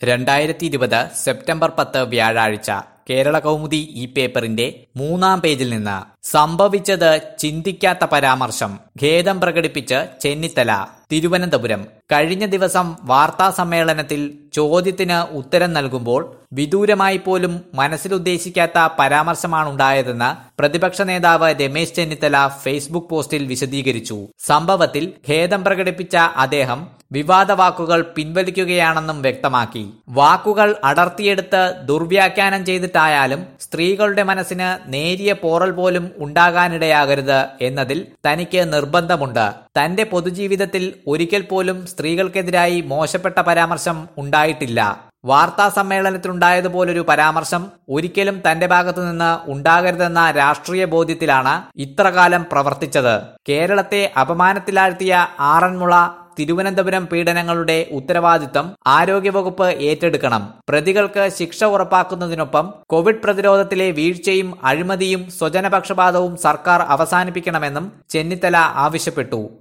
രണ്ടായിരത്തി ഇരുപത് സെപ്റ്റംബർ പത്ത് വ്യാഴാഴ്ച കേരള കൗമുദി ഈ പേപ്പറിന്റെ മൂന്നാം പേജിൽ നിന്ന് സംഭവിച്ചത് ചിന്തിക്കാത്ത പരാമർശം ഖേദം പ്രകടിപ്പിച്ച് ചെന്നിത്തല തിരുവനന്തപുരം കഴിഞ്ഞ ദിവസം വാർത്താ സമ്മേളനത്തിൽ ചോദ്യത്തിന് ഉത്തരം നൽകുമ്പോൾ വിദൂരമായി പോലും മനസ്സിലുദ്ദേശിക്കാത്ത പരാമർശമാണുണ്ടായതെന്ന് പ്രതിപക്ഷ നേതാവ് രമേശ് ചെന്നിത്തല ഫേസ്ബുക്ക് പോസ്റ്റിൽ വിശദീകരിച്ചു സംഭവത്തിൽ ഖേദം പ്രകടിപ്പിച്ച അദ്ദേഹം വിവാദ വാക്കുകൾ പിൻവലിക്കുകയാണെന്നും വ്യക്തമാക്കി വാക്കുകൾ അടർത്തിയെടുത്ത് ദുർവ്യാഖ്യാനം ചെയ്തിട്ടായാലും സ്ത്രീകളുടെ മനസ്സിന് നേരിയ പോറൽ പോലും ഉണ്ടാകാനിടയാകരുത് എന്നതിൽ തനിക്ക് നിർബന്ധമുണ്ട് തന്റെ പൊതുജീവിതത്തിൽ ഒരിക്കൽ പോലും സ്ത്രീകൾക്കെതിരായി മോശപ്പെട്ട പരാമർശം ഉണ്ടായിട്ടില്ല വാർത്താ സമ്മേളനത്തിലുണ്ടായതുപോലൊരു പരാമർശം ഒരിക്കലും തന്റെ ഭാഗത്തു നിന്ന് ഉണ്ടാകരുതെന്ന രാഷ്ട്രീയ ബോധ്യത്തിലാണ് ഇത്രകാലം പ്രവർത്തിച്ചത് കേരളത്തെ അപമാനത്തിലാഴ്ത്തിയ ആറന്മുള തിരുവനന്തപുരം പീഡനങ്ങളുടെ ഉത്തരവാദിത്തം ആരോഗ്യവകുപ്പ് ഏറ്റെടുക്കണം പ്രതികൾക്ക് ശിക്ഷ ഉറപ്പാക്കുന്നതിനൊപ്പം കോവിഡ് പ്രതിരോധത്തിലെ വീഴ്ചയും അഴിമതിയും സ്വജനപക്ഷപാതവും സർക്കാർ അവസാനിപ്പിക്കണമെന്നും ചെന്നിത്തല ആവശ്യപ്പെട്ടു